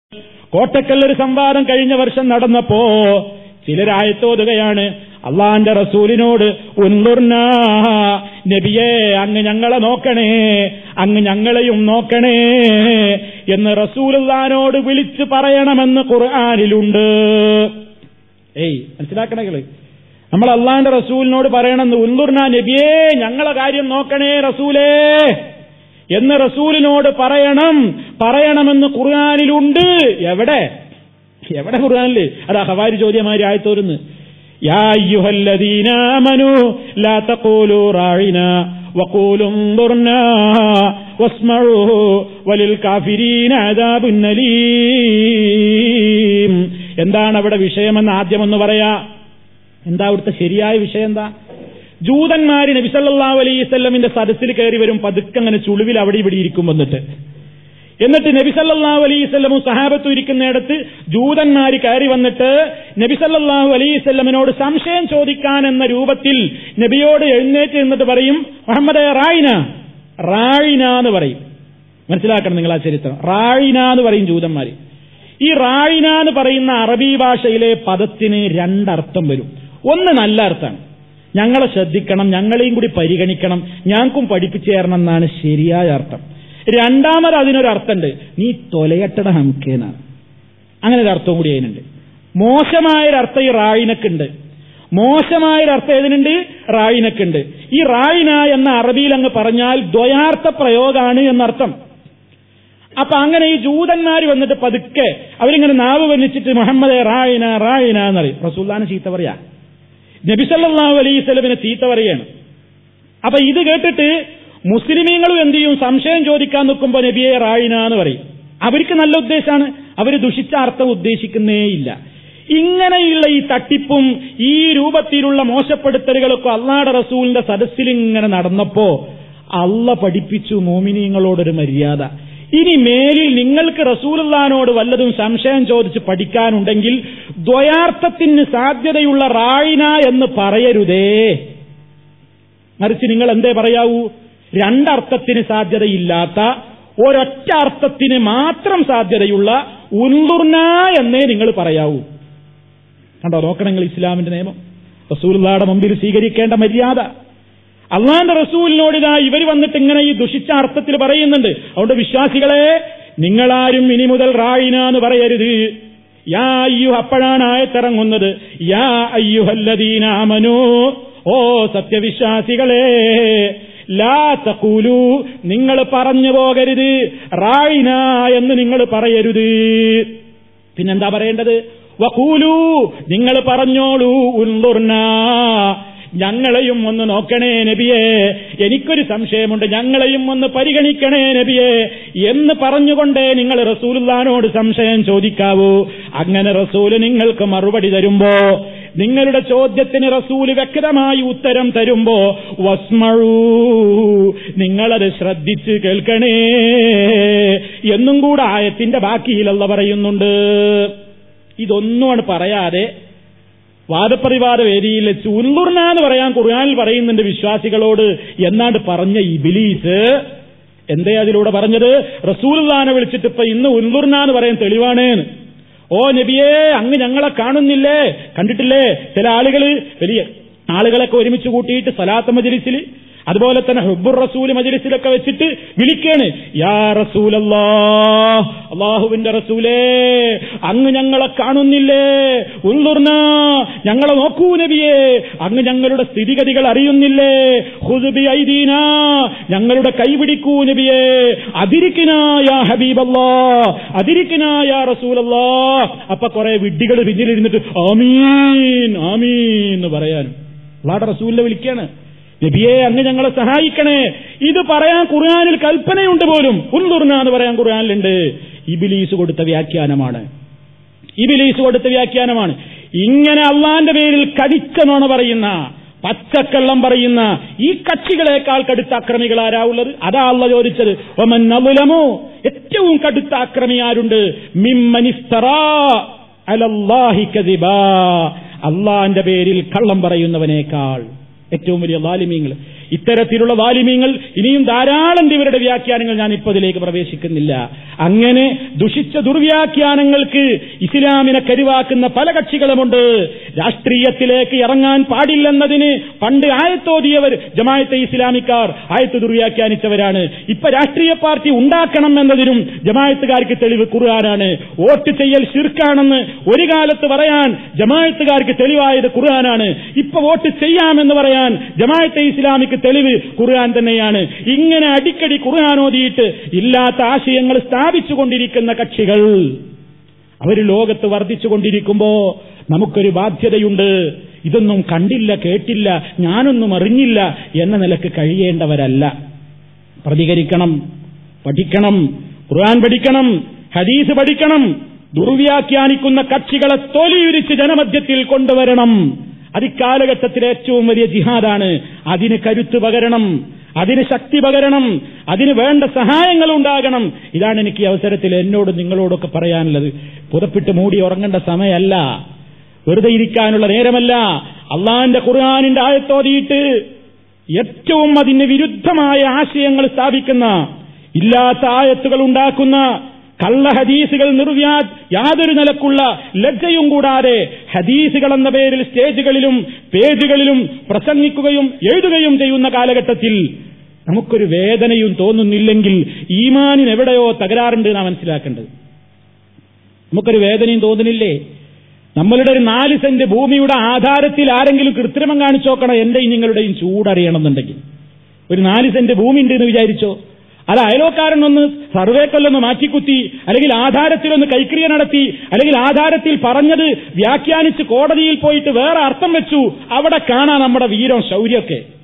കോട്ടക്കല്ലൊരു സംവാദം കഴിഞ്ഞ വർഷം നടന്നപ്പോ ചിലരായത്തോതുകയാണ് അള്ളാന്റെ റസൂലിനോട് ഉന്നുർന നബിയെ അങ്ങ് ഞങ്ങളെ നോക്കണേ അങ്ങ് ഞങ്ങളെയും നോക്കണേ എന്ന് റസൂലുള്ളാനോട് വിളിച്ചു പറയണമെന്ന് ഖുർആാനിലുണ്ട് ഏയ് മനസ്സിലാക്കണകള് നമ്മൾ അള്ളാന്റെ റസൂലിനോട് പറയണമെന്ന് ഉന്നുർന നബിയേ ഞങ്ങളെ കാര്യം നോക്കണേ റസൂലേ എന്ന് റസൂലിനോട് പറയണം പറയണമെന്ന് ഖുർആാനിലുണ്ട് എവിടെ എവിടെ ഖുർആാനില് അത് അഹവാരി ചോദ്യമാരി ആയത്തോരുന്ന് يا أيها الذين آمنوا لا تقولوا راعنا وقولوا انظرنا واسمعوا وللكافرين عذاب أليم എന്താണ് അവിടെ വിഷയമെന്ന് ആദ്യമൊന്ന് പറയാ എന്താ അവിടുത്തെ ശരിയായ വിഷയം എന്താ ജൂതന്മാര് നബിസല്ലാ അലൈവല്ലമിന്റെ സദസ്സിൽ കയറി വരും പതുക്കങ്ങനെ ചുളിവിൽ അവിടെ ഇവിടെ ഇരിക്കും വന്നിട്ട് എന്നിട്ട് നബിസല്ലാഹു അലൈവല്ലമും സഹാബത്തും ഇരിക്കുന്നിടത്ത് ജൂതന്മാര് കയറി വന്നിട്ട് നബിസല്ലാഹു അലൈവല്ലമിനോട് സംശയം ചോദിക്കാൻ എന്ന രൂപത്തിൽ നബിയോട് എഴുന്നേറ്റ് നിന്നിട്ട് പറയും മുഹമ്മദ് റായിന റായിന എന്ന് പറയും മനസ്സിലാക്കണം നിങ്ങൾ ആ ചരിത്രം റായിന എന്ന് പറയും ജൂതന്മാര് ഈ റായിന എന്ന് പറയുന്ന അറബി ഭാഷയിലെ പദത്തിന് രണ്ടർത്ഥം വരും ഒന്ന് നല്ല അർത്ഥമാണ് ഞങ്ങളെ ശ്രദ്ധിക്കണം ഞങ്ങളെയും കൂടി പരിഗണിക്കണം ഞങ്ങൾക്കും പഠിപ്പിച്ചു തരണം എന്നാണ് ശരിയായ അർത്ഥം രണ്ടാമത് അതിനൊരു അർത്ഥമുണ്ട് നീ തൊലയട്ടട ഹംക്കേന്നാണ് അങ്ങനെ ഒരു അർത്ഥവും കൂടി അതിനുണ്ട് മോശമായൊരർത്ഥം ഈ റായിനക്കുണ്ട് മോശമായൊരർത്ഥം ഏതിനുണ്ട് റായിനക്കുണ്ട് ഈ റായിന എന്ന അറബിയിൽ അങ്ങ് പറഞ്ഞാൽ ദ്വയാർത്ഥ പ്രയോഗമാണ് എന്നർത്ഥം അപ്പൊ അങ്ങനെ ഈ ജൂതന്മാർ വന്നിട്ട് പതുക്കെ അവരിങ്ങനെ നാവ് വന്നിച്ചിട്ട് മുഹമ്മദ് റായിന റായിന എന്നറിയും റസൂല്ലാന് ചീത്ത പറയാ നബിസല്ലാഹു അലൈഹി സ്വലമിനെ ചീത്ത പറയാണ് അപ്പൊ ഇത് കേട്ടിട്ട് മുസ്ലിമീങ്ങളും എന്ത് ചെയ്യും സംശയം ചോദിക്കാൻ നിൽക്കുമ്പോൾ നബിയെ റായിന എന്ന് പറയും അവർക്ക് നല്ല ഉദ്ദേശമാണ് അവർ ദുഷിച്ച അർത്ഥം ഉദ്ദേശിക്കുന്നേയില്ല ഇങ്ങനെയുള്ള ഈ തട്ടിപ്പും ഈ രൂപത്തിലുള്ള മോശപ്പെടുത്തലുകളൊക്കെ അള്ളാടെ റസൂലിന്റെ സദസ്സിൽ ഇങ്ങനെ നടന്നപ്പോ അള്ള പഠിപ്പിച്ചു മോമിനിയങ്ങളോടൊരു മര്യാദ ഇനി മേലിൽ നിങ്ങൾക്ക് റസൂലുള്ളാനോട് വല്ലതും സംശയം ചോദിച്ച് പഠിക്കാനുണ്ടെങ്കിൽ ദ്വയാർത്ഥത്തിന് സാധ്യതയുള്ള റായിന എന്ന് പറയരുതേ മറിച്ച് നിങ്ങൾ എന്തേ പറയാവൂ രണ്ടർത്ഥത്തിന് സാധ്യതയില്ലാത്ത ഒരൊറ്റ അർത്ഥത്തിന് മാത്രം സാധ്യതയുള്ള ഉന്തുർന എന്നേ നിങ്ങൾ പറയാവൂ കണ്ടോ നോക്കണമെങ്കിൽ ഇസ്ലാമിന്റെ നിയമം റസൂലുള്ളാടെ മുമ്പിൽ സ്വീകരിക്കേണ്ട മര്യാദ അള്ളാന്റെ റസൂലിനോട് ഇതാ ഇവർ വന്നിട്ട് ഇങ്ങനെ ഈ ദുഷിച്ച അർത്ഥത്തിൽ പറയുന്നുണ്ട് അതുകൊണ്ട് വിശ്വാസികളെ നിങ്ങളാരും ഇനി മുതൽ റായിന എന്ന് പറയരുത് യാ അയ്യു അപ്പോഴാണ് ആയത്തിറങ്ങുന്നത് യാ അയ്യുഹല്ലദീനാമനു ഓ സത്യവിശ്വാസികളെ ലാ തക്കൂലു നിങ്ങൾ പറഞ്ഞു പോകരുത് റായിന എന്ന് നിങ്ങൾ പറയരുത് പിന്നെന്താ പറയേണ്ടത് വക്കൂലു നിങ്ങൾ പറഞ്ഞോളൂ ഉന്തുർന ഞങ്ങളെയും ഒന്ന് നോക്കണേ നബിയെ എനിക്കൊരു സംശയമുണ്ട് ഞങ്ങളെയും ഒന്ന് പരിഗണിക്കണേ നബിയെ എന്ന് പറഞ്ഞുകൊണ്ടേ നിങ്ങൾ റസൂലുള്ളാനോട് സംശയം ചോദിക്കാവൂ അങ്ങനെ റസൂല് നിങ്ങൾക്ക് മറുപടി തരുമ്പോ നിങ്ങളുടെ ചോദ്യത്തിന് റസൂല് വ്യക്തമായി ഉത്തരം തരുമ്പോ വസ്മഴൂ നിങ്ങളത് ശ്രദ്ധിച്ച് കേൾക്കണേ എന്നും കൂടെ ആയത്തിന്റെ ബാക്കിയിലല്ല പറയുന്നുണ്ട് ഇതൊന്നുമാണ് പറയാതെ വാദപ്രതിവാദ വേദിയിൽ വെച്ച് ഉൻലുർന എന്ന് പറയാൻ ഖുർആാനിൽ പറയുന്നുണ്ട് വിശ്വാസികളോട് എന്നാണ്ട് പറഞ്ഞ ഇബിലീസ് എന്തേ അതിലൂടെ പറഞ്ഞത് റസൂൽദാനെ വിളിച്ചിട്ട് ഇപ്പൊ ഇന്ന് ഉൻലുർന എന്ന് പറയാൻ തെളിവാണ് ഓ നബിയേ അങ്ങ് ഞങ്ങളെ കാണുന്നില്ലേ കണ്ടിട്ടില്ലേ ചില ആളുകള് വലിയ ആളുകളൊക്കെ ഒരുമിച്ച് കൂട്ടിയിട്ട് സലാത്ത മജലിസിൽ അതുപോലെ തന്നെ ഹുബുർ റസൂൽ മജലിസിലൊക്കെ വെച്ചിട്ട് വിളിക്കാണ് യാ റസൂലല്ലാ അള്ളാഹുവിന്റെ റസൂലേ അങ്ങ് ഞങ്ങളെ കാണുന്നില്ലേ ഉള്ളുർന ഞങ്ങളെ നോക്കൂ നബിയേ അങ്ങ് ഞങ്ങളുടെ സ്ഥിതിഗതികൾ അറിയുന്നില്ലേ ഹുദുബി ഐദീന ഞങ്ങളുടെ കൈപിടിക്കൂ നബിയേ അതിരിക്കിനായ ഹബീബല്ലാ അതിരിക്കിനായ റസൂലല്ലാ അപ്പൊ കുറെ വിഡ്ഢികൾ പിന്നിലിരുന്നിട്ട് ആമീൻ ആമീൻ എന്ന് പറയാനും അള്ളാടെ റസൂലിനെ വിളിക്കാണ് നബിയെ അങ്ങ് ഞങ്ങളെ സഹായിക്കണേ ഇത് പറയാൻ ഖുർആാനിൽ കൽപ്പനയുണ്ട് പോലും ഉൻതുർന എന്ന് പറയാൻ ഖുർആാനിലുണ്ട് ഇബിലീസ് കൊടുത്ത വ്യാഖ്യാനമാണ് ഇബിലീസ് കൊടുത്ത വ്യാഖ്യാനമാണ് ഇങ്ങനെ അള്ളാന്റെ പേരിൽ കടിച്ച നോണ പറയുന്ന പച്ചക്കള്ളം പറയുന്ന ഈ കക്ഷികളെക്കാൾ കടുത്ത അക്രമികൾ ആരാ ഉള്ളത് അതാ അള്ള ചോദിച്ചത് ഒമൻ നബുലമോ ഏറ്റവും കടുത്ത അക്രമി ആരുണ്ട് മിമ്മനിസ്തറാ അലല്ലാഹി കദിബാ അള്ളാന്റെ പേരിൽ കള്ളം പറയുന്നവനേക്കാൾ ഏറ്റവും വലിയ ലാലിമീങ്ങൾ ഇത്തരത്തിലുള്ള വാലിമ്യങ്ങൾ ഇനിയും ധാരാളം ഇവരുടെ വ്യാഖ്യാനങ്ങൾ ഞാൻ ഇപ്പോൾ ഇതിലേക്ക് പ്രവേശിക്കുന്നില്ല അങ്ങനെ ദുഷിച്ച ദുർവ്യാഖ്യാനങ്ങൾക്ക് ഇസ്ലാമിനെ കരുവാക്കുന്ന പല കക്ഷികളുമുണ്ട് രാഷ്ട്രീയത്തിലേക്ക് ഇറങ്ങാൻ പാടില്ലെന്നതിന് പണ്ട് ആയത്തോതിയവർ ജമായത്തെ ഇസ്ലാമിക്കാർ ആയത്ത് ദുർവ്യാഖ്യാനിച്ചവരാണ് ഇപ്പൊ രാഷ്ട്രീയ പാർട്ടി ഉണ്ടാക്കണം എന്നതിനും ജമായത്തുകാർക്ക് തെളിവ് ഖുർആനാണ് വോട്ട് ചെയ്യൽ ശിർക്കാണെന്ന് ഒരു കാലത്ത് പറയാൻ ജമായത്തുകാർക്ക് തെളിവായത് ഖുർആനാണ് ഇപ്പൊ വോട്ട് ചെയ്യാമെന്ന് പറയാൻ ജമായത്തെ ഇസ്ലാമിക്ക് തെളിവ് ഖുർആൻ തന്നെയാണ് ഇങ്ങനെ അടിക്കടി ഖുർആൻ ഓതിയിട്ട് ഇല്ലാത്ത ആശയങ്ങൾ സ്ഥാപിച്ചുകൊണ്ടിരിക്കുന്ന കക്ഷികൾ അവർ ലോകത്ത് വർദ്ധിച്ചുകൊണ്ടിരിക്കുമ്പോ നമുക്കൊരു ബാധ്യതയുണ്ട് ഇതൊന്നും കണ്ടില്ല കേട്ടില്ല ഞാനൊന്നും അറിഞ്ഞില്ല എന്ന നിലക്ക് കഴിയേണ്ടവരല്ല പ്രതികരിക്കണം പഠിക്കണം ഖുർആൻ പഠിക്കണം ഹദീസ് പഠിക്കണം ദുർവ്യാഖ്യാനിക്കുന്ന കക്ഷികളെ തൊലിയുരിച്ച് ജനമധ്യത്തിൽ കൊണ്ടുവരണം അത് ഇക്കാലഘട്ടത്തിലെ ഏറ്റവും വലിയ ജിഹാദാണ് അതിന് കരുത്ത് പകരണം അതിന് ശക്തി പകരണം അതിന് വേണ്ട സഹായങ്ങൾ ഉണ്ടാകണം ഇതാണ് എനിക്ക് ഈ അവസരത്തിൽ എന്നോട് നിങ്ങളോടൊക്കെ പറയാനുള്ളത് പുതപ്പിട്ട് മൂടി ഉറങ്ങേണ്ട സമയമല്ല വെറുതെ ഇരിക്കാനുള്ള നേരമല്ല അള്ളാന്റെ ഖുർആാനിന്റെ ആയത്തോതിയിട്ട് ഏറ്റവും അതിന് വിരുദ്ധമായ ആശയങ്ങൾ സ്ഥാപിക്കുന്ന ഇല്ലാത്ത ആയത്തുകൾ ഉണ്ടാക്കുന്ന കള്ള ഹദീസുകൾ നിർവ്യാ യാതൊരു നിലക്കുള്ള ലജ്ജയും കൂടാതെ ഹദീസുകൾ എന്ന പേരിൽ സ്റ്റേജുകളിലും പേജുകളിലും പ്രസംഗിക്കുകയും എഴുതുകയും ചെയ്യുന്ന കാലഘട്ടത്തിൽ നമുക്കൊരു വേദനയും തോന്നുന്നില്ലെങ്കിൽ ഈമാനിന് എവിടെയോ തകരാറുണ്ട് എന്നാ മനസ്സിലാക്കേണ്ടത് നമുക്കൊരു വേദനയും തോന്നുന്നില്ലേ നമ്മളുടെ ഒരു നാല് സെന്റ് ഭൂമിയുടെ ആധാരത്തിൽ ആരെങ്കിലും കൃത്രിമം കാണിച്ചു നോക്കണം എന്റെയും നിങ്ങളുടെയും ചൂടറിയണമെന്നുണ്ടെങ്കിൽ ഒരു നാല് സെന്റ് ഭൂമി ഉണ്ട് എന്ന് വിചാരിച്ചോ അത് അയലോക്കാരനൊന്ന് സർവേക്കൊല്ലൊന്ന് മാറ്റിക്കുത്തി അല്ലെങ്കിൽ ആധാരത്തിലൊന്ന് കൈക്രിയ നടത്തി അല്ലെങ്കിൽ ആധാരത്തിൽ പറഞ്ഞത് വ്യാഖ്യാനിച്ച് കോടതിയിൽ പോയിട്ട് വേറെ അർത്ഥം വെച്ചു അവിടെ കാണാം നമ്മുടെ വീരം ശൗര്യമൊക്കെ